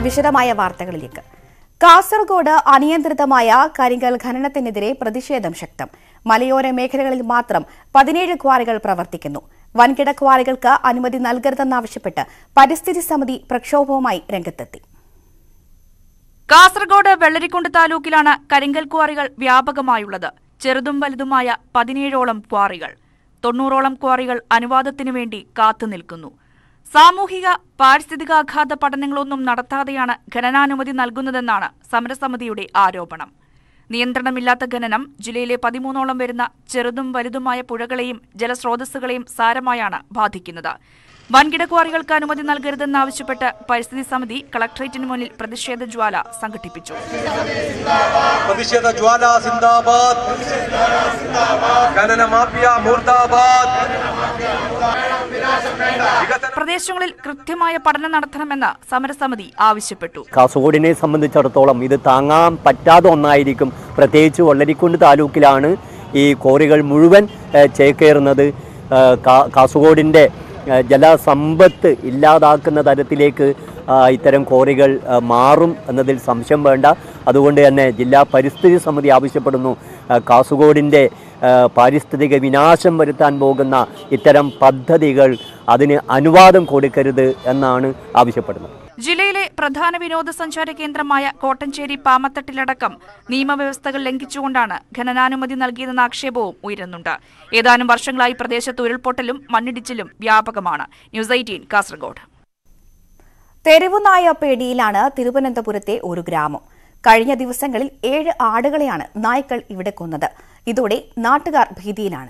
വിശദമായ വാർത്തകളിലേക്ക് കാസർഗോഡ് അനിയന്ത്രിതമായ കരിങ്കൽ ഖനനത്തിനെതിരെ പ്രതിഷേധം ശക്തം മലയോര മേഖലകളിൽ മാത്രം പതിനേഴ് ക്വാറികൾ പ്രവർത്തിക്കുന്നു വൻകിട ക്വാറികൾക്ക് അനുമതി നൽകരുതെന്നാവശ്യപ്പെട്ട് പരിസ്ഥിതി സമിതി പ്രക്ഷോഭവുമായി രംഗത്തെത്തി കാസർഗോഡ് വെള്ളരിക്കുണ്ട് താലൂക്കിലാണ് കരിങ്കൽ ക്വാറികൾ വ്യാപകമായുള്ളത് ചെറുതും വലുതുമായ പതിനേഴോളം ക്വാറികൾ തൊണ്ണൂറോളം ക്വാറികൾ അനുവാദത്തിനു വേണ്ടി കാത്തുനിൽക്കുന്നു സാമൂഹിക പാരിസ്ഥിതികാഘാത പഠനങ്ങളൊന്നും നടത്താതെയാണ് ഖനനാനുമതി നൽകുന്നതെന്നാണ് സമരസമിതിയുടെ ആരോപണം നിയന്ത്രണമില്ലാത്ത ഖനനം ജില്ലയിലെ പതിമൂന്നോളം വരുന്ന ചെറുതും വലുതുമായ പുഴകളെയും ജലസ്രോതസ്സുകളെയും സാരമായാണ് ബാധിക്കുന്നത് വൻകിട ക്വാറികൾക്ക് അനുമതി നൽകരുതെന്നാവശ്യപ്പെട്ട് പരിസ്ഥിതി സമിതി കളക്ടറേറ്റിന് മുന്നിൽ പ്രതിഷേധ ജ്വാല സംഘടിപ്പിച്ചു പ്രതിഷേധ ജ്വാല സിന്ദാബാദ് ഖനന മാഫിയ മുർദാബാദ് വികസന പ്രദേശങ്ങളിൽ കൃത്യമായ പഠനം നടത്തണമെന്ന് സമരസമിതി ആവശ്യപ്പെട്ടു കാസർഗോഡിനെ സംബന്ധിച്ചിടത്തോളം ഇത് താങ്ങാൻ പറ്റാത്ത ഒന്നായിരിക്കും പ്രത്യേകിച്ച് വള്ളരിക്കുണ്ട് താലൂക്കിലാണ് ഈ കോറികൾ മുഴുവൻ ഏഹ്, ചേക്കേറുന്നത് ഏഹ്, കാ- കാസർഗോഡിൻ്റെ ഏഹ്, ജലസമ്പത്ത് ഇല്ലാതാക്കുന്ന തരത്തിലേക്ക് ആ, ഇത്തരം കോറികൾ ആ, മാറും എന്നതിൽ സംശയം വേണ്ട അതുകൊണ്ട് തന്നെ ജില്ലാ പരിസ്ഥിതി സമിതി ആവശ്യപ്പെടുന്നു ആ, കാസർഗോഡിൻ്റെ ആ, പാരിസ്ഥിതിക വിനാശം വരുത്താൻ പോകുന്ന ഇത്തരം പദ്ധതികൾ അതിന് അനുവാദം കൊടുക്കരുത് എന്നാണ് ആവശ്യപ്പെടുന്നത് ജില്ലയിലെ പ്രധാന വിനോദസഞ്ചാര കേന്ദ്രമായ കോട്ടഞ്ചേരി പാമത്തട്ടിലടക്കം നിയമവ്യവസ്ഥകൾ ലംഘിച്ചുകൊണ്ടാണ് ഖനനാനുമതി നൽകിയതെന്ന ആക്ഷേപവും ഉയരുന്നുണ്ട് ഏതാനും വർഷങ്ങളായി പ്രദേശത്ത് ഉരുൾപൊട്ടലും മണ്ണിടിച്ചിലും വ്യാപകമാണ് ന്യൂസ് എയ്റ്റീൻ കാസർഗോഡ് തെരുവുനായ പേടിയിലാണ് തിരുവനന്തപുരത്തെ ഒരു ഗ്രാമം കഴിഞ്ഞ ദിവസങ്ങളിൽ ഏഴ് ആടുകളെയാണ് നായ്ക്കൾ ഇവിടെ കൊന്നത് ഇതോടെ നാട്ടുകാർ ഭീതിയിലാണ്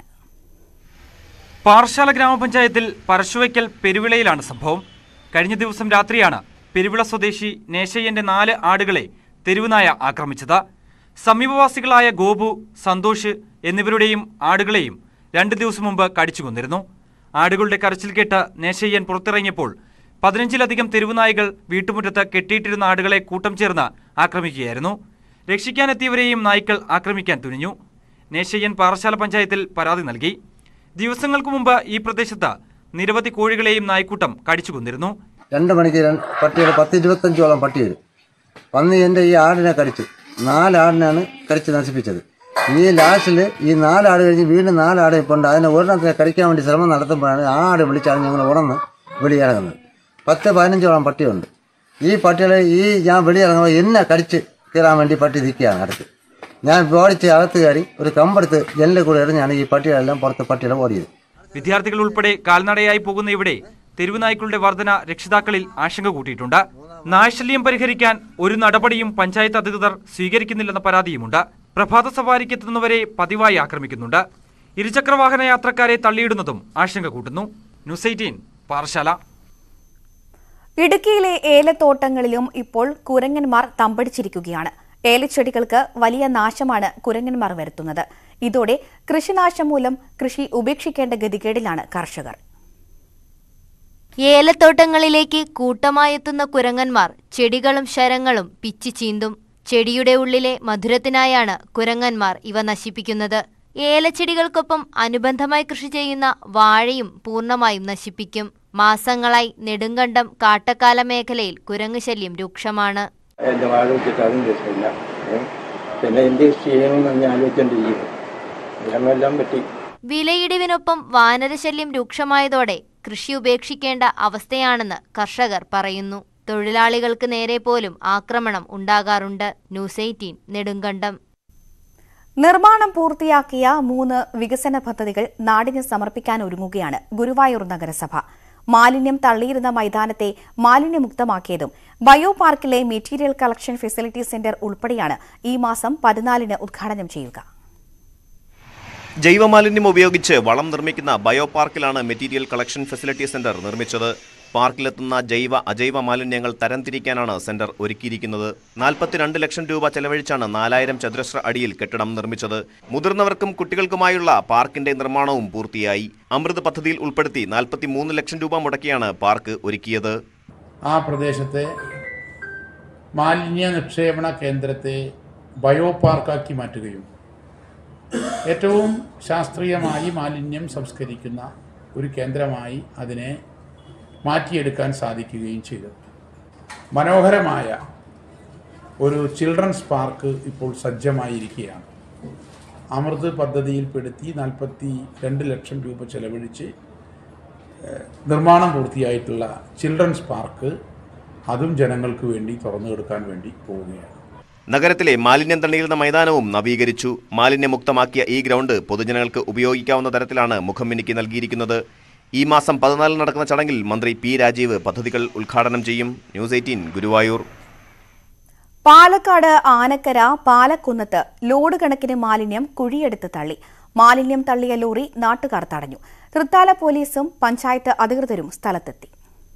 പാറശാല ഗ്രാമപഞ്ചായത്തിൽ പരശുവയ്ക്കൽ പെരുവിളയിലാണ് സംഭവം കഴിഞ്ഞ ദിവസം രാത്രിയാണ് പെരുവിള സ്വദേശി നേശയ്യന്റെ നാല് ആടുകളെ തെരുവുനായ ആക്രമിച്ചത് സമീപവാസികളായ ഗോപു സന്തോഷ് എന്നിവരുടെയും ആടുകളെയും രണ്ട് ദിവസം മുമ്പ് കടിച്ചു കൊന്നിരുന്നു ആടുകളുടെ കരച്ചിൽ കേട്ട് നേശയ്യൻ പുറത്തിറങ്ങിയപ്പോൾ പതിനഞ്ചിലധികം തെരുവുനായകൾ വീട്ടുമുറ്റത്ത് കെട്ടിയിട്ടിരുന്ന ആടുകളെ കൂട്ടം ചേർന്ന് ആക്രമിക്കുകയായിരുന്നു രക്ഷിക്കാനെത്തിയവരെയും നായ്ക്കൾ ആക്രമിക്കാൻ തുനിഞ്ഞു നേശയ്യൻ പാറശാല പഞ്ചായത്തിൽ പരാതി നൽകി ദിവസങ്ങൾക്ക് മുമ്പ് ഈ പ്രദേശത്ത് നിരവധി കോഴികളെയും നായ്ക്കൂട്ടം കടിച്ചു കൊന്നിരുന്നു രണ്ട് മണിക്ക് രണ്ട് പട്ടികൾ പത്ത് ഇരുപത്തഞ്ചോളം പട്ടി വരും വന്ന് എൻ്റെ ഈ ആടിനെ കടിച്ചു നാലാടിനാണ് കടിച്ച് നശിപ്പിച്ചത് ഈ ലാസ്റ്റിൽ ഈ നാലാട് കഴിഞ്ഞ് വീണ്ടും നാലാട് ഇപ്പോൾ ഉണ്ട് അതിനെ ഒരെണ്ണത്തിനെ കടിക്കാൻ വേണ്ടി ശ്രമം നടത്തുമ്പോഴാണ് ആ ആട് വിളിച്ചാണ് ഞങ്ങൾ ഉണർന്ന് വെളിയിറങ്ങുന്നത് പത്ത് പതിനഞ്ചോളം പട്ടിയുണ്ട് ഈ പട്ടികളെ ഈ ഞാൻ വെളിയിറങ്ങുമ്പോൾ എന്നെ കടിച്ച് കയറാൻ വേണ്ടി പട്ടി നിൽക്കുകയാണ് അടുത്ത് ഞാൻ ഓടിച്ച് അകത്ത് കയറി ഒരു കമ്പെടുത്ത് ജനലിൽ കൂടെ എറിഞ്ഞാണ് ഈ പട്ടികളെല്ലാം പുറത്ത് പട്ടികളെ ഓടിയത് വിദ്യാർത്ഥികൾ ഉൾപ്പെടെ കാൽനടയായി പോകുന്ന ഇവിടെ തെരുവുനായ്ക്കളുടെ വർധന രക്ഷിതാക്കളിൽ ആശങ്ക കൂട്ടിയിട്ടുണ്ട് നായ്ശല്യം പരിഹരിക്കാൻ ഒരു നടപടിയും പഞ്ചായത്ത് അധികൃതർ സ്വീകരിക്കുന്നില്ലെന്ന പരാതിയുമുണ്ട് പ്രഭാത സവാരിക്ക് എത്തുന്നവരെ പതിവായി ആക്രമിക്കുന്നുണ്ട് ഇരുചക്രവാഹന യാത്രക്കാരെ തള്ളിയിടുന്നതും ആശങ്ക കൂട്ടുന്നു ന്യൂസ് എയ്റ്റീൻ പാറശാല ഇടുക്കിയിലെ ഏലത്തോട്ടങ്ങളിലും ഇപ്പോൾ കുരങ്ങന്മാർ തമ്പടിച്ചിരിക്കുകയാണ് ഏലച്ചെടികൾക്ക് വലിയ നാശമാണ് കുരങ്ങന്മാർ വരുത്തുന്നത് ഇതോടെ കൃഷിനാശം മൂലം കൃഷി ഉപേക്ഷിക്കേണ്ട ഗതികേടിലാണ് കർഷകർ ഏലത്തോട്ടങ്ങളിലേക്ക് കൂട്ടമായെത്തുന്ന കുരങ്ങന്മാർ ചെടികളും ശരങ്ങളും പിച്ചി ചീന്തും ചെടിയുടെ ഉള്ളിലെ മധുരത്തിനായാണ് കുരങ്ങന്മാർ ഇവ നശിപ്പിക്കുന്നത് ഏലച്ചെടികൾക്കൊപ്പം അനുബന്ധമായി കൃഷി ചെയ്യുന്ന വാഴയും പൂർണ്ണമായും നശിപ്പിക്കും മാസങ്ങളായി നെടുങ്കണ്ടം കാട്ടക്കാല മേഖലയിൽ കുരങ്ങ് ശല്യം രൂക്ഷമാണ് എൻ്റെ വാഴ വെച്ചിട്ട് അതും രസമില്ല ഏ? പിന്നെ എന്ത് ചെയ്യണമെന്ന് ഞാൻ ആലോചിച്ചോണ്ടിരിക്കുന്നു എല്ലാം പറ്റി വിലയിടിവിനൊപ്പം വാനരശല്യം രൂക്ഷമായതോടെ കൃഷി ഉപേക്ഷിക്കേണ്ട അവസ്ഥയാണെന്ന് കർഷകർ പറയുന്നു തൊഴിലാളികൾക്ക് നേരെ പോലും ആക്രമണം ഉണ്ടാകാറുണ്ട് ന്യൂസ് എയ്റ്റീൻ നെടുങ്കണ്ടം നിർമ്മാണം പൂർത്തിയാക്കിയ മൂന്ന് വികസന പദ്ധതികൾ നാടിന് സമർപ്പിക്കാൻ ഒരുങ്ങുകയാണ് ഗുരുവായൂർ നഗരസഭ മാലിന്യം തള്ളിയിരുന്ന മൈതാനത്തെ മാലിന്യമുക്തമാക്കിയതും ബയോ പാർക്കിലെ മെറ്റീരിയൽ കളക്ഷൻ ഫെസിലിറ്റി സെന്റർ ഉൾപ്പെടെയാണ് ഈ മാസം പതിനാലിന് ഉദ്ഘാടനം ചെയ്യുക ജൈവമാലിന്യം ഉപയോഗിച്ച് വളം നിർമ്മിക്കുന്ന ബയോ പാർക്കിലാണ് മെറ്റീരിയൽ കളക്ഷൻ ഫെസിലിറ്റി സെന്റർ നിർമ്മിച്ചത് പാർക്കിലെത്തുന്ന ജൈവ അജൈവ മാലിന്യങ്ങൾ തരംതിരിക്കാനാണ് സെന്റർ ഒരുക്കിയിരിക്കുന്നത് നാൽപ്പത്തിരണ്ട് ലക്ഷം രൂപ ചെലവഴിച്ചാണ് നാലായിരം ചതുരശ്ര അടിയിൽ കെട്ടിടം നിർമ്മിച്ചത് മുതിർന്നവർക്കും കുട്ടികൾക്കുമായുള്ള പാർക്കിന്റെ നിർമ്മാണവും പൂർത്തിയായി അമൃത് പദ്ധതിയിൽ ഉൾപ്പെടുത്തി നാൽപ്പത്തിമൂന്ന് ലക്ഷം രൂപ മുടക്കിയാണ് പാർക്ക് ഒരുക്കിയത് ആ പ്രദേശത്തെ മാലിന്യ നിക്ഷേപണ കേന്ദ്രത്തെ ബയോ പാർക്കാക്കി മാറ്റുകയും ഏറ്റവും ശാസ്ത്രീയമായി മാലിന്യം സംസ്കരിക്കുന്ന ഒരു കേന്ദ്രമായി അതിനെ മാറ്റിയെടുക്കാൻ സാധിക്കുകയും ചെയ്തു മനോഹരമായ ഒരു ചിൽഡ്രൻസ് പാർക്ക് ഇപ്പോൾ സജ്ജമായിരിക്കുകയാണ് അമൃത് പദ്ധതിയിൽപ്പെടുത്തി നാൽപ്പത്തി രണ്ട് ലക്ഷം രൂപ ചെലവഴിച്ച് ഏഹ്, നിർമ്മാണം പൂർത്തിയായിട്ടുള്ള ചിൽഡ്രൻസ് പാർക്ക് അതും ജനങ്ങൾക്ക് വേണ്ടി തുറന്നു കൊടുക്കാൻ വേണ്ടി പോവുകയാണ് നഗരത്തിലെ മാലിന്യം തള്ളിയിരുന്ന മൈതാനവും നവീകരിച്ചു മാലിന്യമുക്തമാക്കിയ ഈ ഗ്രൗണ്ട് പൊതുജനങ്ങൾക്ക് ഉപയോഗിക്കാവുന്ന തരത്തിലാണ് മുഖം മിനുക്കി നൽകിയിരിക്കുന്നത് ഈ മാസം പതിനാലിന് നടക്കുന്ന ചടങ്ങിൽ മന്ത്രി പി രാജീവ് പദ്ധതികൾ ഉദ്ഘാടനം ചെയ്യും ന്യൂസ് എയ്റ്റീൻ ഗുരുവായൂർ പാലക്കാട് ആനക്കര പാലക്കുന്നത്ത് ലോഡ് കണക്കിന് മാലിന്യം കുഴിയെടുത്ത് തള്ളി മാലിന്യം തള്ളിയ ലോറി നാട്ടുകാർ തടഞ്ഞു തൃത്താല പോലീസും പഞ്ചായത്ത് അധികൃതരും സ്ഥലത്തെത്തി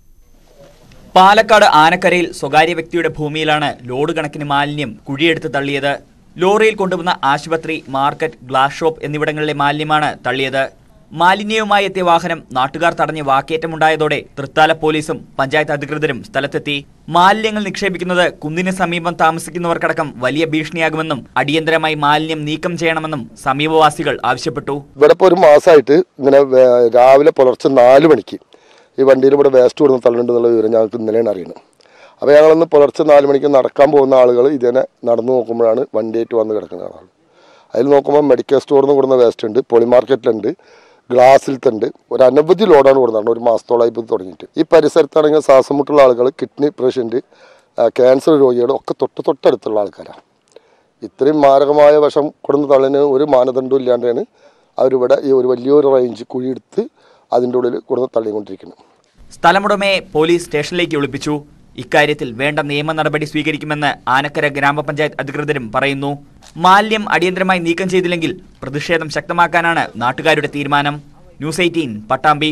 പാലക്കാട് ആനക്കരയിൽ സ്വകാര്യ വ്യക്തിയുടെ ഭൂമിയിലാണ് ലോഡ് കണക്കിന് മാലിന്യം കുഴിയെടുത്ത് തള്ളിയത് ലോറിയിൽ കൊണ്ടുവന്ന ആശുപത്രി മാർക്കറ്റ് ഗ്ലാസ് ഷോപ്പ് എന്നിവിടങ്ങളിലെ മാലിന്യമാണ് തള്ളിയത് മാലിന്യവുമായി എത്തിയ വാഹനം നാട്ടുകാർ തടഞ്ഞ് വാക്കേറ്റമുണ്ടായതോടെ തൃത്താല പോലീസും പഞ്ചായത്ത് അധികൃതരും സ്ഥലത്തെത്തി മാലിന്യങ്ങൾ നിക്ഷേപിക്കുന്നത് കുന്നിന് സമീപം താമസിക്കുന്നവർക്കടക്കം വലിയ ഭീഷണിയാകുമെന്നും അടിയന്തരമായി മാലിന്യം നീക്കം ചെയ്യണമെന്നും സമീപവാസികൾ ആവശ്യപ്പെട്ടു ഇവിടെ ഇപ്പോൾ ഒരു മാസമായിട്ട് ഇങ്ങനെ വേ- രാവിലെ പുലർച്ചെ നാല് മണിക്ക് ഈ വണ്ടിയിൽ ഇവിടെ വേസ്റ്റ് കൊടുന്ന് തള്ളുന്നുണ്ട് എന്നുള്ള വിവരം ഞങ്ങൾക്ക് ഇന്നലെയാണ് അറിയുന്നത് അപ്പോൾ ഞങ്ങളൊന്ന് പുലർച്ചെ നാല് മണിക്ക് നടക്കാൻ പോകുന്ന ആളുകൾ ഇതിനെ നടന്നു നോക്കുമ്പോഴാണ് വണ്ടിയായിട്ട് വന്ന് കിടക്കുന്ന ആൾ അതിൽ നോക്കുമ്പോൾ മെഡിക്കൽ സ്റ്റോറിൽ നിന്ന് കൊടുക്കുന്ന വേസ്റ്റ് ഉണ്ട് പൊളി മാർക്കറ്റിലുണ്ട് ഗ്ലാസ്സിലത്തുണ്ട് ഒരു അനവധി ലോഡാണ് കൊടുക്കുന്നത് ഒരു മാസത്തോളമായി ഇപ്പോൾ ഇത് തുടങ്ങിയിട്ട് ഈ പരിസരത്താണെങ്കിൽ ശ്വാസം മുട്ടുള്ള ആളുകൾ കിഡ്നി പേഷ്യൻറ്റ് ക്യാൻസർ രോഗികൾ ഒക്കെ തൊട്ട് തൊട്ടടുത്തുള്ള ആൾക്കാരാണ് ഇത്രയും മാരകമായ വശം കൊടുന്ന തള്ളിന് ഒരു മാനദണ്ഡവും ഇല്ലാണ്ടാണ് അവരിവിടെ ഈ ഒരു വലിയൊരു റേഞ്ച് കുഴിയെടുത്ത് അതിൻ്റെ ഉള്ളിൽ കൊടുന്ന് തള്ളിക്കൊണ്ടിരിക്കുന്നത് സ്ഥലമുടമയെ പോലീസ് സ്റ്റേഷനിലേക്ക് വിളിപ്പിച്ചു ഇക്കാര്യത്തിൽ വേണ്ട നിയമ നടപടി സ്വീകരിക്കുമെന്ന് ആനക്കര ഗ്രാമപഞ്ചായത്ത് അധികൃതരും പറയുന്നു മാലിന്യം അടിയന്തരമായി നീക്കം ചെയ്തില്ലെങ്കിൽ പ്രതിഷേധം ശക്തമാക്കാനാണ് നാട്ടുകാരുടെ തീരുമാനം ന്യൂസ് എയ്റ്റീൻ പട്ടാമ്പി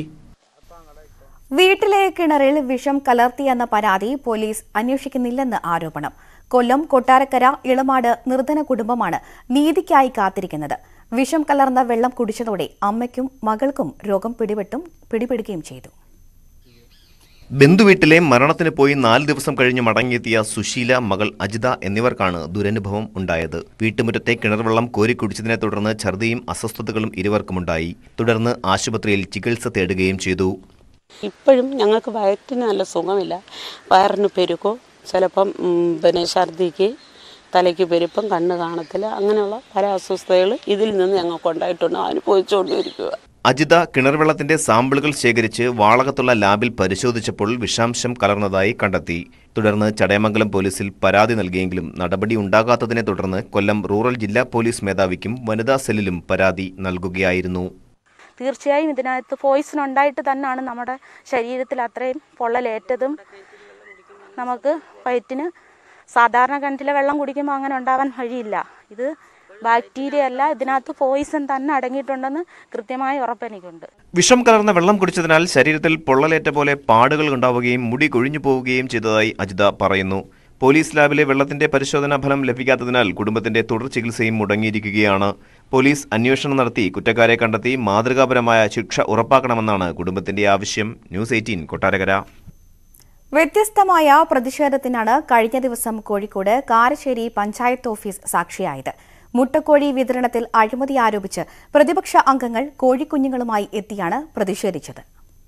വീട്ടിലെ കിണറിൽ വിഷം കലർത്തിയെന്ന പരാതി പോലീസ് അന്വേഷിക്കുന്നില്ലെന്ന് ആരോപണം കൊല്ലം കൊട്ടാരക്കര ഇളമാട് നിർധന കുടുംബമാണ് നീതിക്കായി കാത്തിരിക്കുന്നത് വിഷം കലർന്ന വെള്ളം കുടിച്ചതോടെ അമ്മയ്ക്കും മകൾക്കും രോഗം പിടിപെട്ടും പിടിപെടുകയും ചെയ്തു ബന്ധുവീട്ടിലെ മരണത്തിന് പോയി നാല് ദിവസം കഴിഞ്ഞ് മടങ്ങിയെത്തിയ സുശീല മകൾ അജിത എന്നിവർക്കാണ് ദുരനുഭവം ഉണ്ടായത് വീട്ടുമുറ്റത്തെ കിണർവെള്ളം കോരിക്കുടിച്ചതിനെ തുടർന്ന് ഛർദിയും അസ്വസ്ഥതകളും ഇരുവർക്കുമുണ്ടായി തുടർന്ന് ആശുപത്രിയിൽ ചികിത്സ തേടുകയും ചെയ്തു ഇപ്പോഴും ഞങ്ങൾക്ക് വയറ്റിന് നല്ല സുഖമില്ല വയറിന് പെരുക്കോ ചിലപ്പം ഉം, പിന്നെ ഛർദിക്ക് തലയ്ക്ക് പെരുപ്പം കണ്ണ് കാണത്തില്ല അങ്ങനെയുള്ള പല അസ്വസ്ഥതകൾ ഇതിൽ നിന്ന് ഞങ്ങൾക്ക് ഉണ്ടായിട്ടുണ്ട് അനുഭവിച്ചുകൊണ്ടിരിക്കുക അജിത കിണർവെള്ളത്തിന്റെ സാമ്പിളുകൾ ശേഖരിച്ച് വാളകത്തുള്ള ലാബിൽ പരിശോധിച്ചപ്പോൾ വിഷാംശം കലർന്നതായി കണ്ടെത്തി തുടർന്ന് ചടയമംഗലം പോലീസിൽ പരാതി നൽകിയെങ്കിലും നടപടി ഉണ്ടാകാത്തതിനെ തുടർന്ന് കൊല്ലം റൂറൽ ജില്ലാ പോലീസ് മേധാവിക്കും വനിതാ സെല്ലിലും പരാതി നൽകുകയായിരുന്നു തീർച്ചയായും ഇതിനകത്ത് പോയിസൺ ഉണ്ടായിട്ട് തന്നെയാണ് നമ്മുടെ ശരീരത്തിൽ അത്രയും പൊള്ളലേറ്റതും നമുക്ക് വയറ്റിന് സാധാരണ കിണറ്റിലെ വെള്ളം കുടിക്കുമ്പോൾ അങ്ങനെ ഉണ്ടാവാൻ വഴിയില്ല ഇത് ബാക്ടീരിയ അല്ല ഇതിനകത്ത് പോയിസൺ തന്നെ അടങ്ങിയിട്ടുണ്ടെന്ന് കൃത്യമായി ഉറപ്പെനിക്കുണ്ട് വിഷം കലർന്ന വെള്ളം കുടിച്ചതിനാൽ ശരീരത്തിൽ പൊള്ളലേറ്റ പോലെ പാടുകൾ ഉണ്ടാവുകയും മുടി കൊഴിഞ്ഞു പോവുകയും ചെയ്തതായി അജിത പറയുന്നു പോലീസ് ലാബിലെ വെള്ളത്തിന്റെ പരിശോധനാ ഫലം ലഭിക്കാത്തതിനാൽ കുടുംബത്തിന്റെ തുടർ ചികിത്സയും മുടങ്ങിയിരിക്കുകയാണ് പോലീസ് അന്വേഷണം നടത്തി കുറ്റക്കാരെ കണ്ടെത്തി മാതൃകാപരമായ ശിക്ഷ ഉറപ്പാക്കണമെന്നാണ് കുടുംബത്തിന്റെ ആവശ്യം ന്യൂസ് എയ്റ്റീൻ കൊട്ടാരകര വ്യത്യസ്തമായ പ്രതിഷേധത്തിനാണ് കഴിഞ്ഞ ദിവസം കോഴിക്കോട് കാരശ്ശേരി പഞ്ചായത്ത് ഓഫീസ് സാക്ഷിയായത് മുട്ടക്കോഴി വിതരണത്തിൽ അഴിമതി ആരോപിച്ച് പ്രതിപക്ഷ അംഗങ്ങൾ കോഴിക്കുഞ്ഞുങ്ങളുമായി എത്തിയാണ് പ്രതിഷേധിച്ചത്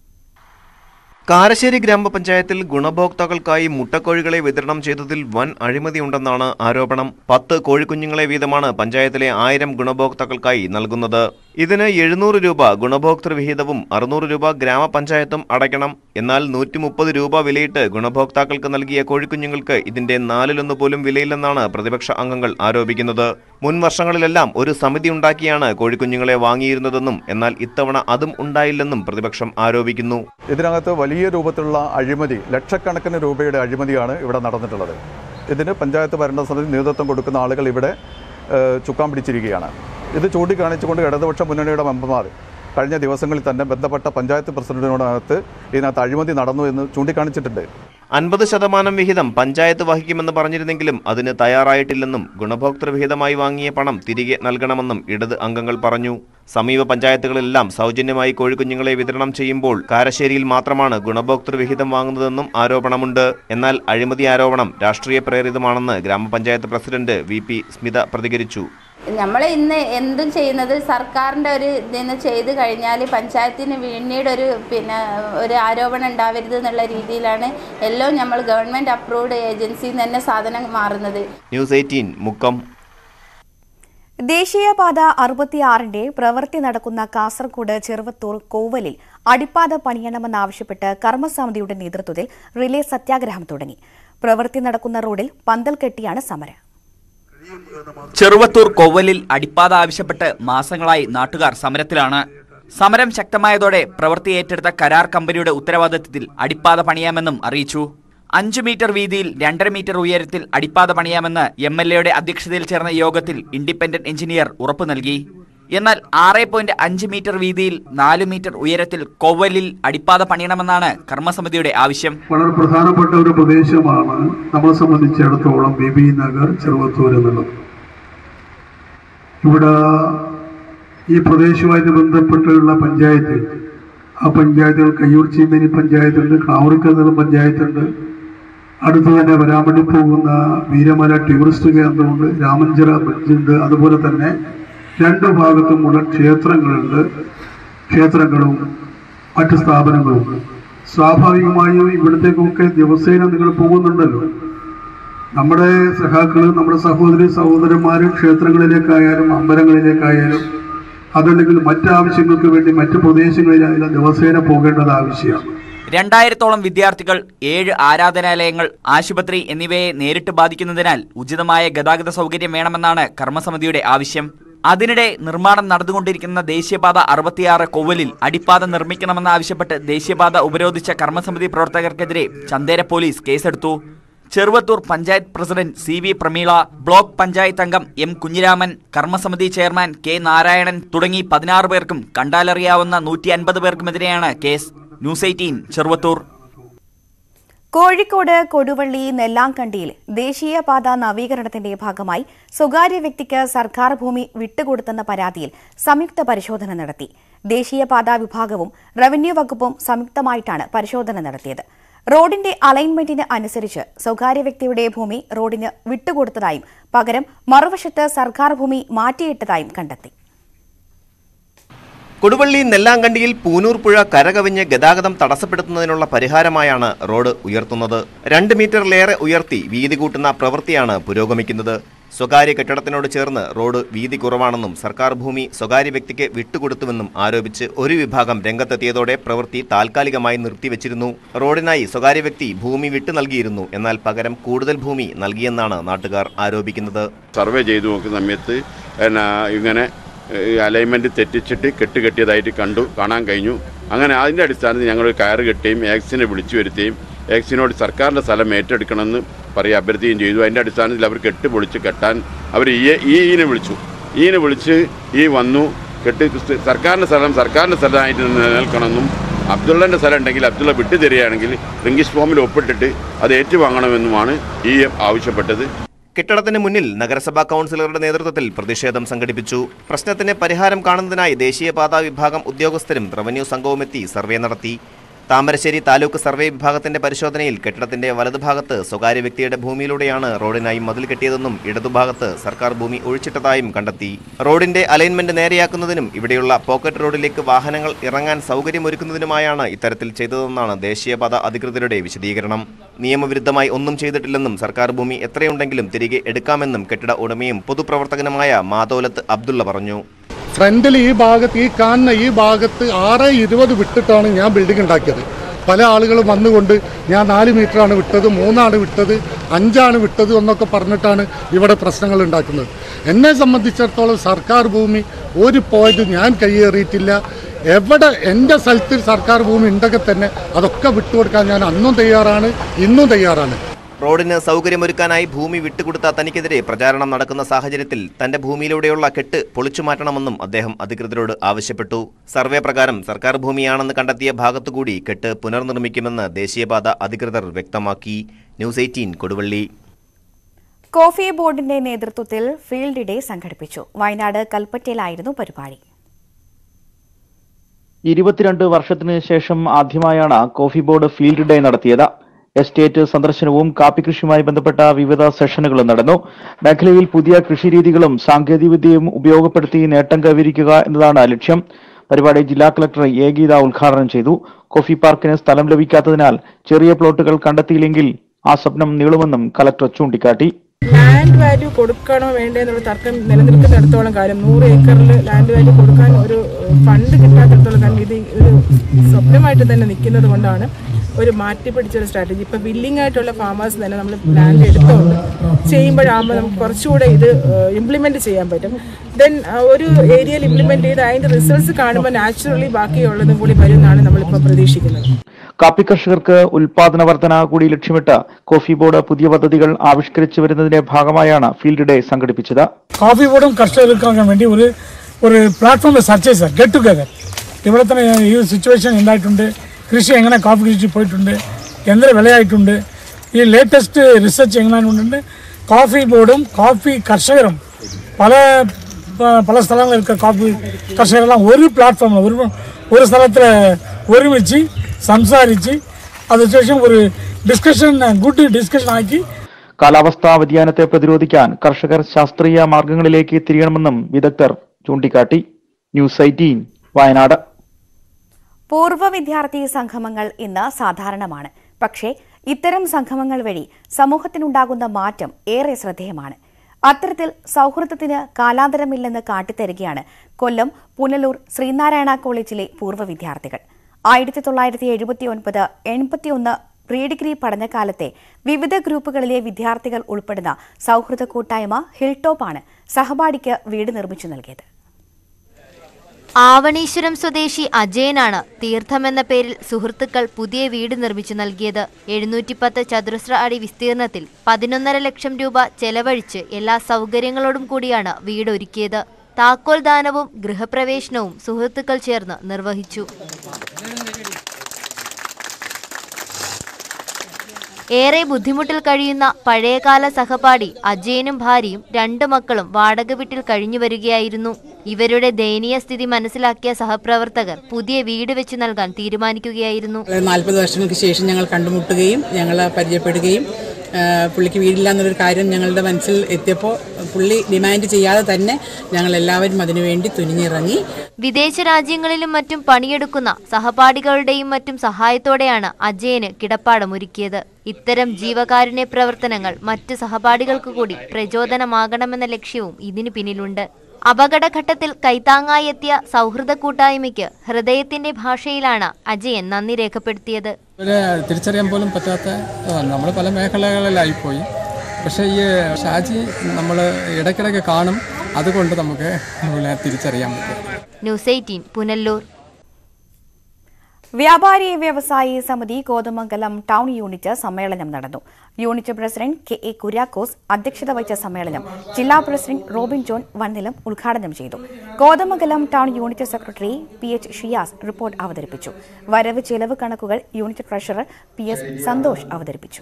കാരശ്ശേരി ഗ്രാമപഞ്ചായത്തിൽ ഗുണഭോക്താക്കൾക്കായി മുട്ടക്കോഴികളെ വിതരണം ചെയ്തതിൽ വൻ അഴിമതിയുണ്ടെന്നാണ് ആരോപണം പത്ത് കോഴിക്കുഞ്ഞുങ്ങളെ വീതമാണ് പഞ്ചായത്തിലെ ആയിരം ഗുണഭോക്താക്കൾക്കായി നൽകുന്നത് ഇതിന് എഴുന്നൂറ് രൂപ ഗുണഭോക്തൃ വിഹിതവും അറുന്നൂറ് രൂപ ഗ്രാമപഞ്ചായത്തും അടയ്ക്കണം എന്നാൽ നൂറ്റി മുപ്പത് രൂപ വിലയിട്ട് ഗുണഭോക്താക്കൾക്ക് നൽകിയ കോഴിക്കുഞ്ഞുങ്ങൾക്ക് ഇതിന്റെ നാലിലൊന്ന് പോലും വിലയില്ലെന്നാണ് പ്രതിപക്ഷ അംഗങ്ങൾ ആരോപിക്കുന്നത് മുൻ വർഷങ്ങളിലെല്ലാം ഒരു സമിതി ഉണ്ടാക്കിയാണ് കോഴിക്കുഞ്ഞുങ്ങളെ വാങ്ങിയിരുന്നതെന്നും എന്നാൽ ഇത്തവണ അതും ഉണ്ടായില്ലെന്നും പ്രതിപക്ഷം ആരോപിക്കുന്നു ഇതിനകത്ത് വലിയ രൂപത്തിലുള്ള അഴിമതി ലക്ഷക്കണക്കിന് രൂപയുടെ അഴിമതിയാണ് ഇവിടെ നടന്നിട്ടുള്ളത് ഇതിന് പഞ്ചായത്ത് ഭരണസമിതി നേതൃത്വം കൊടുക്കുന്ന ആളുകൾ ഇവിടെ ഏഹ്, ചുക്കാൻ പിടിച്ചിരിക്കുകയാണ് ഇത് ചൂണ്ടിക്കാണിച്ചുകൊണ്ട് ഇടതുപക്ഷ മുന്നണിയുടെ മെമ്പർമാർ കഴിഞ്ഞ ദിവസങ്ങളിൽ തന്നെ ബന്ധപ്പെട്ട പഞ്ചായത്ത് പ്രസിഡന്റിനോടകത്ത് ഇതിനകത്ത് അഴിമതി നടന്നു എന്ന് ചൂണ്ടിക്കാണിച്ചിട്ടുണ്ട് അൻപത് ശതമാനം വിഹിതം പഞ്ചായത്ത് വഹിക്കുമെന്ന് പറഞ്ഞിരുന്നെങ്കിലും അതിന് തയ്യാറായിട്ടില്ലെന്നും ഗുണഭോക്തൃ വിഹിതമായി വാങ്ങിയ പണം തിരികെ നൽകണമെന്നും ഇടത് അംഗങ്ങൾ പറഞ്ഞു സമീപ പഞ്ചായത്തുകളിലെല്ലാം സൗജന്യമായി കോഴിക്കുഞ്ഞുങ്ങളെ വിതരണം ചെയ്യുമ്പോൾ കാരശ്ശേരിയിൽ മാത്രമാണ് ഗുണഭോക്തൃ വിഹിതം വാങ്ങുന്നതെന്നും ആരോപണമുണ്ട് എന്നാൽ അഴിമതി ആരോപണം രാഷ്ട്രീയ പ്രേരിതമാണെന്ന് ഗ്രാമപഞ്ചായത്ത് പ്രസിഡന്റ് വി പി സ്മിത പ്രതികരിച്ചു നമ്മൾ ഇന്ന് എന്തും ചെയ്യുന്നത് സർക്കാരിൻ്റെ ഒരു ഇതിന് ചെയ്ത് കഴിഞ്ഞാൽ പഞ്ചായത്തിന് പിന്നീട് ഒരു പിന്നെ ഒരു ആരോപണം ഉണ്ടാവരുത് എന്നുള്ള രീതിയിലാണ് എല്ലാം നമ്മൾ ഗവൺമെൻറ് അപ്രൂവ്ഡ് ഏജൻസിയിൽ നിന്ന് തന്നെ സാധനം മാറുന്നത് ന്യൂസ് എയ്റ്റീൻ മുക്കം ദേശീയപാത അറുപത്തിയാറിന്റെ പ്രവൃത്തി നടക്കുന്ന കാസർഗോഡ് ചെറുവത്തൂർ കോവലിൽ അടിപ്പാത പണിയണമെന്നാവശ്യപ്പെട്ട് കർമ്മസമിതിയുടെ നേതൃത്വത്തിൽ റിലേ സത്യാഗ്രഹം തുടങ്ങി പ്രവൃത്തി നടക്കുന്ന റോഡിൽ പന്തൽ കെട്ടിയാണ് സമരം ചെറുവത്തൂർ കൊവ്വലിൽ അടിപ്പാത ആവശ്യപ്പെട്ട് മാസങ്ങളായി നാട്ടുകാർ സമരത്തിലാണ് സമരം ശക്തമായതോടെ പ്രവൃത്തി ഏറ്റെടുത്ത കരാർ കമ്പനിയുടെ ഉത്തരവാദിത്തത്തിൽ അടിപ്പാത പണിയാമെന്നും അറിയിച്ചു അഞ്ചു മീറ്റർ വീതിയിൽ രണ്ടര മീറ്റർ ഉയരത്തിൽ അടിപ്പാത പണിയാമെന്ന് എം എൽ എയുടെ അധ്യക്ഷതയിൽ ചേർന്ന യോഗത്തിൽ ഇൻഡിപെൻഡന്റ് എഞ്ചിനീയർ ഉറപ്പു നൽകി എന്നാൽ ആറ് പോയിന്റ് അഞ്ച് മീറ്റർ വീതിയിൽ നാല് മീറ്റർ ഉയരത്തിൽ കൊവ്വലിൽ അടിപ്പാത പണിയണമെന്നാണ് കർമ്മസമിതിയുടെ ആവശ്യം വളരെ പ്രധാനപ്പെട്ട ഒരു പ്രദേശമാണ് നമ്മളെ സംബന്ധിച്ചിടത്തോളം ബേബി നഗർ ചെറുവത്തൂർ എന്നുള്ളത് ഇവിടെ ഈ പ്രദേശവുമായിട്ട് ബന്ധപ്പെട്ടുള്ള പഞ്ചായത്ത് ആ പഞ്ചായത്തുകൾ കയ്യൂർ ചീമേനി പഞ്ചായത്തുണ്ട് കാവറിക്കന്നൂർ പഞ്ചായത്തുണ്ട് അടുത്ത് തന്നെ വരാൻ വേണ്ടി പോകുന്ന വീരമല ടൂറിസ്റ്റ് കേന്ദ്രമുണ്ട് രാമഞ്ചിറ ബ്രിഡ്ജുണ്ട് അതുപോലെ തന്നെ രണ്ട് ഭാഗത്തുമുള്ള ക്ഷേത്രങ്ങളുണ്ട് ക്ഷേത്രങ്ങളും മറ്റ് സ്ഥാപനങ്ങളും സ്വാഭാവികമായും ഇവിടത്തേക്കൊക്കെ ദിവസേന നിങ്ങൾ പോകുന്നുണ്ടല്ലോ നമ്മുടെ സഹാക്കൾ നമ്മുടെ സഹോദരി സഹോദരന്മാർ ക്ഷേത്രങ്ങളിലേക്കായാലും അമ്പലങ്ങളിലേക്കായാലും അതല്ലെങ്കിൽ മറ്റാവശ്യങ്ങൾക്ക് വേണ്ടി മറ്റ് പ്രദേശങ്ങളിലായാലും ദിവസേന പോകേണ്ടത് ആവശ്യമാണ് രണ്ടായിരത്തോളം വിദ്യാർത്ഥികൾ ഏഴ് ആരാധനാലയങ്ങൾ ആശുപത്രി എന്നിവയെ നേരിട്ട് ബാധിക്കുന്നതിനാൽ ഉചിതമായ ഗതാഗത സൗകര്യം വേണമെന്നാണ് കർമ്മസമിതിയുടെ ആവശ്യം അതിനിടെ നിർമ്മാണം നടന്നുകൊണ്ടിരിക്കുന്ന ദേശീയപാത അറുപത്തിയാറ് കൊവലിൽ അടിപ്പാത നിർമ്മിക്കണമെന്നാവശ്യപ്പെട്ട് ദേശീയപാത ഉപരോധിച്ച കർമ്മസമിതി പ്രവർത്തകർക്കെതിരെ ചന്ദേര പോലീസ് കേസെടുത്തു Cheruvathur panchayat president C V Prameela block panchayat അംഗം എം കുഞ്ഞിരാമൻ കർമ്മസമിതി ചെയർമാൻ കെ നാരായണൻ തുടങ്ങി പതിനാറ് പേർക്കും കണ്ടാലറിയാവുന്ന നൂറ്റി അൻപത് പേർക്കുമെതിരെയാണ് case news eighteen Cheruvathur Kozhikode Koduvally നെല്ലാങ്കണ്ടിയിൽ ദേശീയപാത നവീകരണത്തിന്റെ ഭാഗമായി സ്വകാര്യ വ്യക്തിക്ക് സർക്കാർ ഭൂമി വിട്ടുകൊടുത്തെന്ന പരാതിയിൽ സംയുക്ത പരിശോധന നടത്തി ദേശീയപാത വിഭാഗവും റവന്യൂ വകുപ്പും സംയുക്തമായിട്ടാണ് പരിശോധന നടത്തിയത് റോഡിന്റെ അലൈൻമെന്റിന് അനുസരിച്ച് സ്വകാര്യ വ്യക്തിയുടെ ഭൂമി റോഡിന് വിട്ടുകൊടുത്തതായും പകരം മറുവശത്ത് സർക്കാർ ഭൂമി മാറ്റിയിട്ടതായും കണ്ടെത്തി കൊടുവള്ളി നെല്ലാങ്കണ്ടിയിൽ പൂനൂർ പുഴ കരകവിഞ്ഞ് ഗതാഗതം തടസ്സപ്പെടുത്തുന്നതിനുള്ള പരിഹാരമായാണ് റോഡ് ഉയർത്തുന്നത് രണ്ട് മീറ്ററിലേറെ ഉയർത്തി വീതി കൂട്ടുന്ന പ്രവൃത്തിയാണ് പുരോഗമിക്കുന്നത് സ്വകാര്യ കെട്ടിടത്തിനോട് ചേർന്ന് റോഡ് വീതി കുറവാണെന്നും സർക്കാർ ഭൂമി സ്വകാര്യ വ്യക്തിക്ക് വിട്ടുകൊടുത്തുവെന്നും ആരോപിച്ച് ഒരു വിഭാഗം രംഗത്തെത്തിയതോടെ പ്രവൃത്തി താൽക്കാലികമായി നിർത്തിവെച്ചിരുന്നു റോഡിനായി സ്വകാര്യ വ്യക്തി ഭൂമി വിട്ടു നൽകിയിരുന്നു എന്നാൽ പകരം കൂടുതൽ ഭൂമി നൽകിയെന്നാണ് നാട്ടുകാർ ആരോപിക്കുന്നത് സർവേ ചെയ്തു നോക്കുന്ന സമയത്ത് എന്നാ ഇങ്ങനെ അലൈൻമെൻറ്റ് തെറ്റിച്ചിട്ട് കെട്ട് കെട്ടിയതായിട്ട് കണ്ടു കാണാൻ കഴിഞ്ഞു അങ്ങനെ അതിൻ്റെ അടിസ്ഥാനത്തിൽ ഞങ്ങൾ കയറ് കെട്ടുകയും എക്സിനെ വിളിച്ചു വരുത്തുകയും എക്സിനോട് സർക്കാരിൻ്റെ സ്ഥലം ഏറ്റെടുക്കണമെന്ന് പറയുക അഭ്യർത്ഥിക്കുകയും ചെയ്തു അതിൻ്റെ അടിസ്ഥാനത്തിൽ അവർ കെട്ട് പൊളിച്ച് കെട്ടാൻ അവർ ഈ ഈ ഈനെ വിളിച്ചു ഈനെ വിളിച്ച് ഈ വന്നു കെട്ട് സർക്കാരിൻ്റെ സ്ഥലം സർക്കാരിൻ്റെ സ്ഥലമായിട്ട് നിലനിൽക്കണമെന്നും അബ്ദുള്ളൻ്റെ സ്ഥലം ഉണ്ടെങ്കിൽ അബ്ദുള്ള വിട്ടു തരികയാണെങ്കിൽ റിങ്കിഷ് ഫോമിൽ ഒപ്പിട്ടിട്ട് അത് ഏറ്റുവാങ്ങണമെന്നുമാണ് ഈ ആവശ്യപ്പെട്ടത് കെട്ടിടത്തിന് മുന്നിൽ നഗരസഭാ കൗൺസിലറുടെ നേതൃത്വത്തിൽ പ്രതിഷേധം സംഘടിപ്പിച്ചു പ്രശ്നത്തിന് പരിഹാരം കാണുന്നതിനായി ദേശീയപാതാ വിഭാഗം ഉദ്യോഗസ്ഥരും റവന്യൂ സംഘവുമെത്തി സർവേ നടത്തി താമരശ്ശേരി താലൂക്ക് സർവേ വിഭാഗത്തിന്റെ പരിശോധനയിൽ കെട്ടിടത്തിന്റെ വലതുഭാഗത്ത് സ്വകാര്യ വ്യക്തിയുടെ ഭൂമിയിലൂടെയാണ് റോഡിനായി മതിൽ കെട്ടിയതെന്നും ഇടതുഭാഗത്ത് സർക്കാർ ഭൂമി ഒഴിച്ചിട്ടതായും കണ്ടെത്തി റോഡിന്റെ അലൈൻമെന്റ് നേരെയാക്കുന്നതിനും ഇവിടെയുള്ള പോക്കറ്റ് റോഡിലേക്ക് വാഹനങ്ങൾ ഇറങ്ങാൻ സൗകര്യമൊരുക്കുന്നതിനുമായാണ് ഇത്തരത്തിൽ ചെയ്തതെന്നാണ് ദേശീയപാത അധികൃതരുടെ വിശദീകരണം നിയമവിരുദ്ധമായി ഒന്നും ചെയ്തിട്ടില്ലെന്നും സർക്കാർ ഭൂമി എത്രയുണ്ടെങ്കിലും തിരികെ എടുക്കാമെന്നും കെട്ടിട ഉടമയും പൊതുപ്രവർത്തകനുമായ മാതോലത്ത് അബ്ദുള്ള പറഞ്ഞു ഫ്രണ്ടിൽ ഈ ഭാഗത്ത് ഈ കാണുന്ന ഈ ഭാഗത്ത് ആറ് ഇരുപത് വിട്ടിട്ടാണ് ഞാൻ ബിൽഡിംഗ് ഉണ്ടാക്കിയത് പല ആളുകളും വന്നുകൊണ്ട് ഞാൻ നാല് മീറ്ററാണ് വിട്ടത് മൂന്നാണ് വിട്ടത് അഞ്ചാണ് വിട്ടത് എന്നൊക്കെ പറഞ്ഞിട്ടാണ് ഇവിടെ പ്രശ്നങ്ങൾ ഉണ്ടാക്കുന്നത് എന്നെ സംബന്ധിച്ചിടത്തോളം സർക്കാർ ഭൂമി ഒരു പോയിന്റ് ഞാൻ കൈയേറിയിട്ടില്ല എവിടെ എൻ്റെ സ്ഥലത്ത് സർക്കാർ ഭൂമി ഉണ്ടെങ്കിൽ തന്നെ അതൊക്കെ വിട്ടുകൊടുക്കാൻ ഞാൻ അന്നും തയ്യാറാണ് ഇന്നും തയ്യാറാണ് റോഡിന് സൗകര്യമൊരുക്കാനായി ഭൂമി വിട്ടുകൊടുത്ത തനിക്കെതിരെ പ്രചാരണം നടക്കുന്ന സാഹചര്യത്തിൽ തന്റെ ഭൂമിയിലൂടെയുള്ള കെട്ട് പൊളിച്ചു മാറ്റണമെന്നും അദ്ദേഹം അധികൃതരോട് ആവശ്യപ്പെട്ടു സർവേ പ്രകാരം സർക്കാർ ഭൂമിയാണെന്ന് കണ്ടെത്തിയ ഭാഗത്തുകൂടി കെട്ട് പുനർനിർമ്മിക്കുമെന്ന് ദേശീയപാത അധികൃതർ വ്യക്തമാക്കി ന്യൂസ് എയ്റ്റീൻ കൊടുവള്ളി കോഫി ബോർഡിന്റെ നേതൃത്വത്തിൽ ഫീൽഡ് ഡേ സംഘടിപ്പിച്ചു വയനാട് കൽപ്പറ്റയിലായിരുന്നു പരിപാടി ഇരുപത്തിരണ്ട് വർഷത്തിന് ശേഷം ആദ്യമായാണ് കോഫി ബോർഡ് ഫീൽഡ് ഡേ നടത്തിയത് എസ്റ്റേറ്റ് സന്ദർശനവും കാപ്പി കൃഷിയുമായി ബന്ധപ്പെട്ട വിവിധ സെഷനുകളും നടന്നു മേഖലയിൽ പുതിയ കൃഷിരീതികളും സാങ്കേതികവിദ്യയും ഉപയോഗപ്പെടുത്തി നേട്ടം കൈവരിക്കുക എന്നതാണ് ലക്ഷ്യം പരിപാടി ജില്ലാ കളക്ടർ എ ഗീത ഉദ്ഘാടനം ചെയ്തു കോഫി പാർക്കിന് സ്ഥലം ലഭിക്കാത്തതിനാൽ ചെറിയ പ്ലോട്ടുകൾ കണ്ടെത്തിയില്ലെങ്കിൽ ആ സ്വപ്നം നീളുമെന്നും കലക്ടർ ചൂണ്ടിക്കാട്ടി ലാൻഡ് വാല്യൂ കൊടുക്കണോ വേണ്ടേ എന്നുള്ള തർക്കം നിലനിൽക്കുന്നിടത്തോളം കാലം നൂറ് ഏക്കറിൽ ലാൻഡ് വാല്യൂ കൊടുക്കാൻ ഒരു ഫണ്ട് കിട്ടാത്തിടത്തോളം കാലം ഇത് ഒരു സ്വപ്നമായിട്ട് തന്നെ നിൽക്കുന്നത് കൊണ്ടാണ് ഒരു മാറ്റി പിടിച്ചൊരു സ്ട്രാറ്റജി ഇപ്പം വില്ലിംഗ് ആയിട്ടുള്ള ഫാമേഴ്സ് തന്നെ നമ്മൾ ലാൻഡ് എടുത്തോണ്ട് ചെയ്യുമ്പോഴാകുമ്പോൾ നമുക്ക് കുറച്ചുകൂടെ ഇത് ഇംപ്ലിമെന്റ് ചെയ്യാൻ പറ്റും ദെൻ ഒരു ഏരിയയിൽ ഇംപ്ലിമെന്റ് ചെയ്ത് അതിന്റെ റിസൾട്ട്സ് കാണുമ്പോൾ നാച്ചുറലി ബാക്കിയുള്ളതും കൂടി വരുമെന്നാണ് നമ്മളിപ്പോൾ പ്രതീക്ഷിക്കുന്നത് കാപ്പി കർഷകർക്ക് ഉൽപാദന വർധന കൂടി ലക്ഷ്യമിട്ട് കോഫി ബോർഡ് പുതിയ പദ്ധതികൾ ആവിഷ്കരിച്ചു വരുന്നതിന്റെ ഭാഗമായാണ് ഫീൽഡ് ഡേ സംഘടിപ്പിച്ചത് കോഫി ബോർഡും കർഷകർക്കും വേണ്ടി ഒരു ഒരു പ്ലാറ്റ്ഫോം സെർച്ച് ചെയ്ത് ഗെറ്റ് ടുഗദർ ഇവിടെ തന്നെ ഈ സിറ്റുവേഷൻ എന്തായിട്ടുണ്ട് കൃഷി എങ്ങനെ കോഫി കൃഷി പോയിട്ടുണ്ട് എന്തൊരു വിലയായിട്ടുണ്ട് ഈ ലേറ്റസ്റ്റ് റിസർച്ച് എങ്ങനെയുണ്ട് കോഫി ബോർഡും കോഫി കർഷകരും പല പ- പല സ്ഥലങ്ങളിലൊക്കെ കോഫി കർഷകരെല്ലാം ഒരു പ്ലാറ്റ്ഫോമിൽ ഒരു ഒരു സ്ഥലത്തിൽ ഒരുമിച്ച് സംസാരിച്ച് അതിനുശേഷം ഒരു ഡിസ്കഷൻ ഗുഡ് ഡിസ്കഷൻ ആക്കി കാലാവസ്ഥാ വ്യതിയാനത്തെ പ്രതിരോധിക്കാൻ കർഷകർ ശാസ്ത്രീയ മാർഗങ്ങളിലേക്ക് തിരിയണമെന്നും വിദഗ്ധർ ചൂണ്ടിക്കാട്ടി ന്യൂസ് എയ്റ്റീൻ വയനാട് പൂർവ്വ വിദ്യാർത്ഥി സംഗമങ്ങൾ ഇന്ന് സാധാരണമാണ് പക്ഷേ ഇത്തരം സംഗമങ്ങൾ വഴി സമൂഹത്തിനുണ്ടാകുന്ന മാറ്റം ഏറെ ശ്രദ്ധേയമാണ് അത്തരത്തിൽ സൗഹൃദത്തിന് കാലാന്തരമില്ലെന്ന് കാട്ടിത്തരികയാണ് കൊല്ലം പുനലൂർ ശ്രീനാരായണ കോളേജിലെ പൂർവ്വ വിദ്യാർത്ഥികൾ ആയിരത്തി തൊള്ളായിരത്തി എഴുപത്തി ഒൻപത് എൺപത്തിയൊന്ന് പ്രീ ഡിഗ്രി പഠനകാലത്തെ വിവിധ ഗ്രൂപ്പുകളിലെ വിദ്യാർത്ഥികൾ ഉൾപ്പെടുന്ന സൗഹൃദ കൂട്ടായ്മ ഹിൽ ടോപ്പാണ് സഹപാഠിക്ക് വീട് നിർമ്മിച്ചു നൽകിയത് ആവണീശ്വരം സ്വദേശി അജയനാണ് തീർത്ഥം എന്ന പേരിൽ സുഹൃത്തുക്കൾ പുതിയ വീട് നിർമ്മിച്ചു നൽകിയത് എഴുന്നൂറ്റിപ്പത്ത് ചതുരശ്ര അടി വിസ്തീർണത്തിൽ പതിനൊന്നര ലക്ഷം രൂപ ചെലവഴിച്ച് എല്ലാ സൗകര്യങ്ങളോടും കൂടിയാണ് വീട് ഒരുക്കിയത് താക്കോൽ ദാനവും ഗൃഹപ്രവേശനവും സുഹൃത്തുക്കൾ ചേർന്ന് നിർവഹിച്ചു ഏറെ ബുദ്ധിമുട്ടിൽ കഴിയുന്ന പഴയകാല സഹപാഠി അജയനും ഭാര്യയും രണ്ട് മക്കളും വാടക വീട്ടിൽ കഴിഞ്ഞു വരികയായിരുന്നു ഇവരുടെ ദയനീയ സ്ഥിതി മനസ്സിലാക്കിയ സഹപ്രവർത്തകർ പുതിയ വീട് വെച്ച് നൽകാൻ തീരുമാനിക്കുകയായിരുന്നു നാൽപ്പത് വർഷങ്ങൾക്ക് ശേഷം ഞങ്ങൾ കണ്ടുമുട്ടുകയും ഞങ്ങൾ പരിചയപ്പെടുകയും ആ, പുള്ളിക്ക് വീടില്ല എന്നുള്ളൊരു കാര്യം ഞങ്ങളുടെ മനസ്സിൽ എത്തിയപ്പോൾ പുള്ളി ഡിമാൻഡ് ചെയ്യാതെ തന്നെ ഞങ്ങൾ എല്ലാവരും അതിനുവേണ്ടി തുനിഞ്ഞിറങ്ങി വിദേശ രാജ്യങ്ങളിലും മറ്റും പണിയെടുക്കുന്ന സഹപാഠികളുടെയും മറ്റും സഹായത്തോടെയാണ് അജയന് കിടപ്പാടം ഒരുക്കിയത് ഇത്തരം ജീവകാരുണ്യ പ്രവർത്തനങ്ങൾ മറ്റ് സഹപാഠികൾക്ക് കൂടി പ്രചോദനമാകണമെന്ന ലക്ഷ്യവും ഇതിനു പിന്നിലുണ്ട് അപകടഘട്ടത്തിൽ കൈത്താങ്ങായി എത്തിയ സൗഹൃദ കൂട്ടായ്മയ്ക്ക് ഹൃദയത്തിന്റെ ഭാഷയിലാണ് അജയൻ നന്ദി രേഖപ്പെടുത്തിയത് ഒരു തിരിച്ചറിയാൻ പോലും പറ്റാത്ത നമ്മൾ പല മേഖലകളിലായിപ്പോയി പക്ഷേ ഈ ഷാജി നമ്മൾ ഇടയ്ക്കിടയ്ക്ക് കാണും അതുകൊണ്ട് നമുക്ക് ഇവിടെ തിരിച്ചറിയാൻ പറ്റും ന്യൂസ് എയ്റ്റീൻ പുനല്ലൂർ വ്യാപാരി വ്യവസായി സമിതി കോതമംഗലം ടൗൺ യൂണിറ്റ് സമ്മേളനം നടന്നു unit president K A Kuriakose അധ്യക്ഷത വഹിച്ച സമ്മേളനം ജില്ലാ പ്രസിഡന്റ് റോബിൻ ജോൺ വണ്ണിലം ഉദ്ഘാടനം ചെയ്തു Kothamangalam town unit secretary P H Shiyas report അവതരിപ്പിച്ചു വരവ് ചെലവ് കണക്കുകൾ unit treasurer P S Santhosh അവതരിപ്പിച്ചു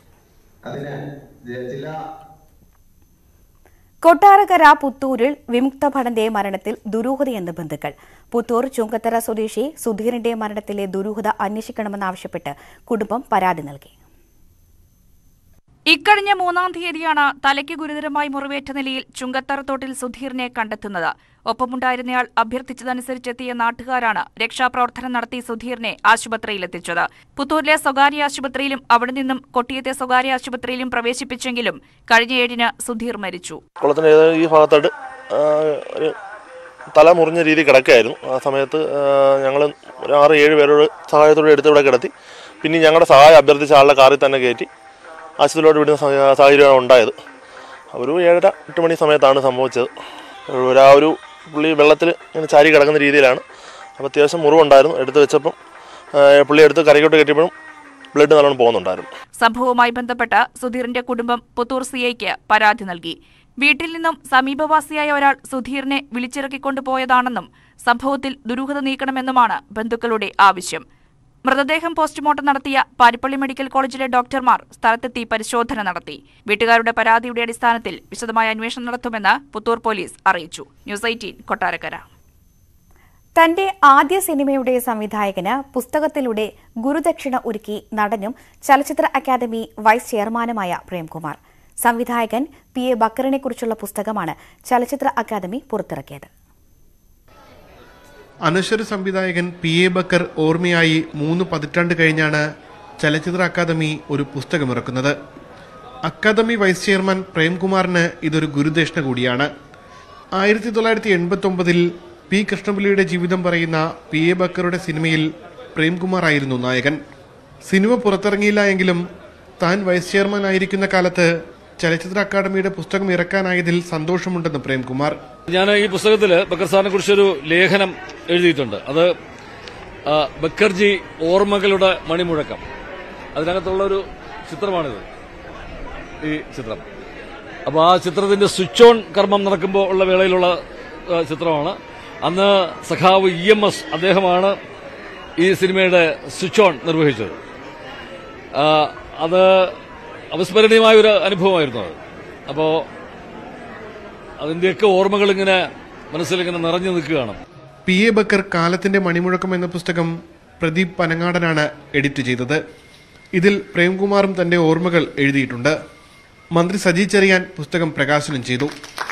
കൊട്ടാരക്കര പുത്തൂരിൽ വിമുക്ത ഭടന്റെ മരണത്തിൽ ദുരൂഹതയെന്ന് ബന്ധുക്കൾ പുത്തൂർ ചുങ്കത്തറ സ്വദേശി സുധീറിന്റെ മരണത്തിലെ ദുരൂഹത അന്വേഷിക്കണമെന്നാവശ്യപ്പെട്ട് കുടുംബം പരാതി നൽകി ഇക്കഴിഞ്ഞ മൂന്നാം തീയതിയാണ് തലയ്ക്ക് ഗുരുതരമായി മുറിവേറ്റ നിലയിൽ ചുങ്കത്തറത്തോട്ടിൽ സുധീറിനെ കണ്ടെത്തുന്നത് ഒപ്പമുണ്ടായിരുന്നയാൾ അഭ്യർത്ഥിച്ചതനുസരിച്ചെത്തിയ നാട്ടുകാരാണ് രക്ഷാപ്രവർത്തനം നടത്തി സുധീറിനെ ആശുപത്രിയിലെത്തിച്ചത് പുത്തൂരിലെ സ്വകാര്യ ആശുപത്രിയിലും അവിടെ നിന്നും കൊട്ടിയത്തെ സ്വകാര്യ ആശുപത്രിയിലും പ്രവേശിപ്പിച്ചെങ്കിലും കഴിഞ്ഞ ഏഴിന് സുധീർ മരിച്ചു കുളത്തിൻ്റെ ഏതോ ഈ ഭാഗത്തായിട്ട് ആ, ഒരു തല മുറിഞ്ഞ രീതി കിടക്കുകയായിരുന്നു ആ സമയത്ത് ഞങ്ങൾ ഒരു ആറ് ഏഴ് പേരോട് സഹായത്തോടെ എടുത്ത് ഇവിടെ കിടത്തി പിന്നെ ഞങ്ങളുടെ സഹായം അഭ്യർത്ഥിച്ച ആളുടെ കാറിൽ തന്നെ കയറ്റി ആശുപത്രിയിലോട്ട് വിടുന്ന സ- സാഹചര്യമാണ് ഉണ്ടായത് ഒരു ഏഴര എട്ട് മണി സമയത്താണ് സംഭവിച്ചത് ഒരു ആ ഒരു പുള്ളി വെള്ളത്തിൽ ഇങ്ങനെ ചാരി കിടക്കുന്ന രീതിയിലാണ് അപ്പോൾ അത്യാവശ്യം മുറിവുണ്ടായിരുന്നു എടുത്ത് വെച്ചപ്പം ആ, പുള്ളി എടുത്ത് കരയ്ക്കോട്ട് കെട്ടിയപ്പോഴും ബ്ലഡ് നല്ലോണം പോകുന്നുണ്ടായിരുന്നു സംഭവവുമായി ബന്ധപ്പെട്ട് സുധീറിന്റെ കുടുംബം പുത്തൂർ സിഐക്ക് പരാതി നൽകി വീട്ടിൽ നിന്നും സമീപവാസിയായ ഒരാൾ സുധീറിനെ വിളിച്ചിറക്കിക്കൊണ്ടുപോയതാണെന്നും സംഭവത്തിൽ ദുരൂഹത നീക്കണമെന്നുമാണ് ബന്ധുക്കളുടെ ആവശ്യം മൃതദേഹം പോസ്റ്റ്മോർട്ടം നടത്തിയ പാരിപ്പള്ളി മെഡിക്കൽ കോളേജിലെ ഡോക്ടർമാർ സ്ഥലത്തെത്തി പരിശോധന നടത്തി വീട്ടുകാരുടെ പരാതിയുടെ അടിസ്ഥാനത്തിൽ വിശദമായ അന്വേഷണം നടത്തുമെന്ന് പുത്തൂർ പോലീസ് അറിയിച്ചു ന്യൂസ് എയ്റ്റീൻ കൊട്ടാരക്കര തന്റെ ആദ്യ സിനിമയുടെ സംവിധായകന് പുസ്തകത്തിലൂടെ ഗുരുദക്ഷിണ ഒരുക്കി നടനും ചലച്ചിത്ര അക്കാദമി വൈസ് ചെയർമാനുമായ പ്രേംകുമാർ സംവിധായകൻ പി എ ബക്കറിനെക്കുറിച്ചുള്ള പുസ്തകമാണ് ചലച്ചിത്ര അക്കാദമി പുറത്തിറക്കിയത് അനശ്വര സംവിധായകൻ പി എ ബക്കർ ഓർമ്മയായി മൂന്ന് പതിറ്റാണ്ട് കഴിഞ്ഞാണ് ചലച്ചിത്ര അക്കാദമി ഒരു പുസ്തകമിറക്കുന്നത് അക്കാദമി വൈസ് ചെയർമാൻ പ്രേംകുമാറിന് ഇതൊരു ഗുരുദക്ഷിണ കൂടിയാണ് ആയിരത്തി തൊള്ളായിരത്തി എൺപത്തി ഒമ്പതിൽ പി കൃഷ്ണപിള്ളിയുടെ ജീവിതം പറയുന്ന പി എ ബക്കറുടെ സിനിമയിൽ പ്രേംകുമാർ ആയിരുന്നു നായകൻ സിനിമ പുറത്തിറങ്ങിയില്ല എങ്കിലും താൻ വൈസ് ചെയർമാൻ ആയിരിക്കുന്ന കാലത്ത് ചലച്ചിത്ര അക്കാദമിയുടെ പുസ്തകം ഇറക്കാനായതിൽ സന്തോഷമുണ്ടെന്ന് പ്രേംകുമാർ ഞാൻ ഈ പുസ്തകത്തിൽ ബക്കർ സാറിനെ കുറിച്ചൊരു ലേഖനം എഴുതിയിട്ടുണ്ട് അത് ആ, ബക്കർജി ഓർമ്മകളുടെ മണിമുഴക്കം അതിനകത്തുള്ള ഒരു ചിത്രമാണിത് ഈ ചിത്രം അപ്പോൾ ആ ചിത്രത്തിന്റെ സ്വിച്ച് ഓൺ കർമ്മം നടക്കുമ്പോൾ ഉള്ള വേളയിലുള്ള ആ, ചിത്രമാണ് അന്ന് സഖാവ് ഇ എം എസ് അദ്ദേഹമാണ് ഈ സിനിമയുടെ സ്വിച്ച് ഓൺ നിർവഹിച്ചത് ആ, അത് അവിസ്മരണീയമായ ഒരു അനുഭവമായിരുന്നു അത് അപ്പോൾ അതിന്റെയൊക്കെ ഓർമ്മകൾ ഇങ്ങനെ മനസ്സിലിങ്ങനെ നിറഞ്ഞു നിൽക്കുകയാണ് പി എ ബക്കർ കാലത്തിന്റെ മണിമുഴക്കം എന്ന പുസ്തകം പ്രദീപ് പനങ്ങാടനാണ് എഡിറ്റ് ചെയ്തത് ഇതിൽ പ്രേംകുമാറും തന്റെ ഓർമ്മകൾ എഴുതിയിട്ടുണ്ട് മന്ത്രി സജി ചെറിയാൻ പുസ്തകം പ്രകാശനം ചെയ്തു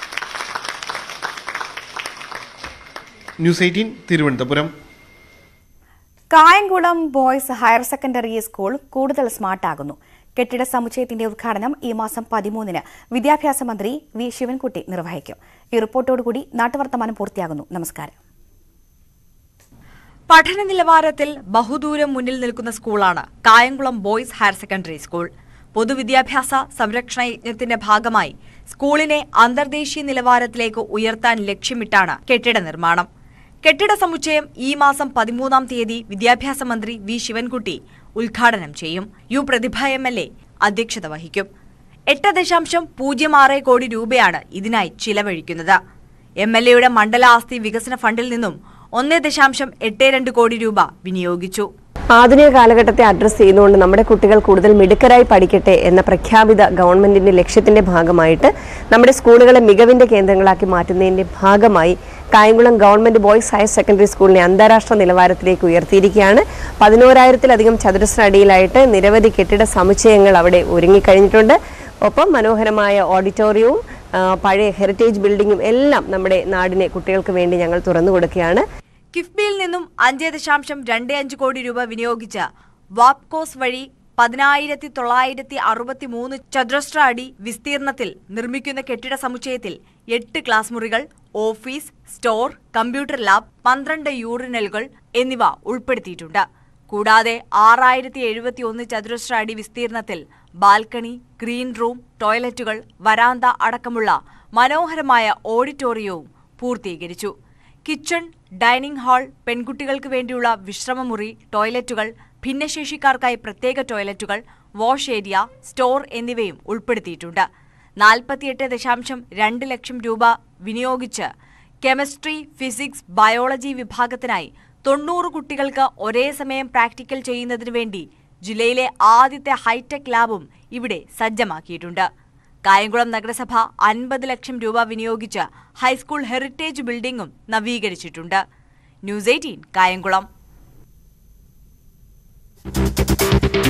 news eighteen Thiruvananthapuram Kayamkulam boys higher secondary school കൂടുതൽ സ്മാർട്ടാകുന്നു കെട്ടിട സമുച്ചയത്തിന്റെ ഉദ്ഘാടനം ഈ മാസം പതിമൂന്നിന് വിദ്യാഭ്യാസ മന്ത്രി വി ശിവൻകുട്ടി നിർവഹിക്കും ഈ റിപ്പോർട്ടോടുകൂടി നാട്ടുവർത്തമാനം പൂർത്തിയാകുന്നു നമസ്കാരം പഠന നിലവാരത്തിൽ ബഹുദൂരം മുന്നിൽ നിൽക്കുന്ന സ്കൂളാണ് Kayamkulam boys higher secondary school പൊതുവിദ്യാഭ്യാസ സംരക്ഷണ യജ്ഞത്തിന്റെ ഭാഗമായി സ്കൂളിനെ അന്തർദേശീയ നിലവാരത്തിലേക്ക് ഉയർത്താൻ ലക്ഷ്യമിട്ടാണ് കെട്ടിട നിർമ്മാണം കെട്ടിട സമുച്ചയം ഈ മാസം പതിമൂന്നാം തീയതി വിദ്യാഭ്യാസ മന്ത്രി വി ശിവൻകുട്ടി ഉദ്ഘാടനം ചെയ്യും U Prathibha M L A അധ്യക്ഷത വഹിക്കും എട്ട് ദശാംശം പൂജ്യം ആറ് കോടി രൂപയാണ് ഇതിനായി ചിലവഴിക്കുന്നത് എം എൽ എയുടെ മണ്ഡല ആസ്തി വികസന ഫണ്ടിൽ നിന്നും ഒന്ന് ദശാംശം എട്ട് രണ്ട് കോടി രൂപ വിനിയോഗിച്ചു ആധുനിക കാലഘട്ടത്തെ അഡ്രസ്സ് ചെയ്യുന്നതുകൊണ്ട് നമ്മുടെ കുട്ടികൾ കൂടുതൽ മിടുക്കരായി പഠിക്കട്ടെ എന്ന പ്രഖ്യാപിത ഗവൺമെന്റിന്റെ ലക്ഷ്യത്തിന്റെ ഭാഗമായിട്ട് നമ്മുടെ സ്കൂളുകളെ മികവിന്റെ കേന്ദ്രങ്ങളാക്കി മാറ്റുന്നതിന്റെ ഭാഗമായി Kayamkulam government boys higher secondary സ്കൂളിനെ അന്താരാഷ്ട്ര നിലവാരത്തിലേക്ക് ഉയർത്തിയിരിക്കുകയാണ് പതിനോരായിരത്തിലധികം ചതുരശ്ര അടിയിലായിട്ട് നിരവധി കെട്ടിട സമുച്ചയങ്ങൾ അവിടെ ഒരുങ്ങിക്കഴിഞ്ഞിട്ടുണ്ട് ഒപ്പം മനോഹരമായ ഓഡിറ്റോറിയവും ആ, പഴയ ഹെറിറ്റേജ് ബിൽഡിങ്ങും എല്ലാം നമ്മുടെ നാടിനെ കുട്ടികൾക്ക് വേണ്ടി ഞങ്ങൾ തുറന്നു കൊടുക്കുകയാണ് കിഫ്ബിയിൽ നിന്നും അഞ്ച് ദശാംശം രണ്ട് അഞ്ച് കോടി രൂപ വിനിയോഗിച്ച് വാപ്കോസ് വഴി പതിനായിരത്തി തൊള്ളായിരത്തി അറുപത്തി മൂന്ന് ചതുരശ്ര അടി വിസ്തീർണത്തിൽ നിർമ്മിക്കുന്ന കെട്ടിട സമുച്ചയത്തിൽ എട്ട് ക്ലാസ് മുറികൾ ഓഫീസ് സ്റ്റോർ കമ്പ്യൂട്ടർ ലാബ് പന്ത്രണ്ട് യൂറിനലുകൾ എന്നിവ ഉൾപ്പെടുത്തിയിട്ടുണ്ട് കൂടാതെ ആറായിരത്തി എഴുപത്തി ഒന്ന് ചതുരശ്ര അടി വിസ്തീർണത്തിൽ ബാൽക്കണി ഗ്രീൻ റൂം ടോയ്ലറ്റുകൾ വരാന്ത അടക്കമുള്ള മനോഹരമായ ഓഡിറ്റോറിയവും പൂർത്തീകരിച്ചു കിച്ചൺ ഡൈനിംഗ് ഹാൾ പെൺകുട്ടികൾക്ക് വേണ്ടിയുള്ള വിശ്രമമുറി ടോയ്ലറ്റുകൾ ഭിന്നശേഷിക്കാർക്കായി പ്രത്യേക ടോയ്ലറ്റുകൾ വാഷ് ഏരിയ സ്റ്റോർ എന്നിവയും ഉൾപ്പെടുത്തിയിട്ടുണ്ട് നാൽപ്പത്തിയെട്ട് ദശാംശം രണ്ട് ലക്ഷം രൂപ വിനിയോഗിച്ച് കെമിസ്ട്രി ഫിസിക്സ് ബയോളജി വിഭാഗത്തിനായി തൊണ്ണൂറ് കുട്ടികൾക്ക് ഒരേ സമയം പ്രാക്ടിക്കൽ ചെയ്യുന്നതിനു വേണ്ടി ജില്ലയിലെ ആദ്യത്തെ ഹൈടെക് ലാബും ഇവിടെ സജ്ജമാക്കിയിട്ടുണ്ട് കായംകുളം നഗരസഭ അൻപത് ലക്ഷം രൂപ വിനിയോഗിച്ച് ഹൈസ്കൂൾ ഹെറിറ്റേജ് ബിൽഡിംഗും നവീകരിച്ചിട്ടുണ്ട് ന്യൂസ് എയ്റ്റീൻ കായംകുളം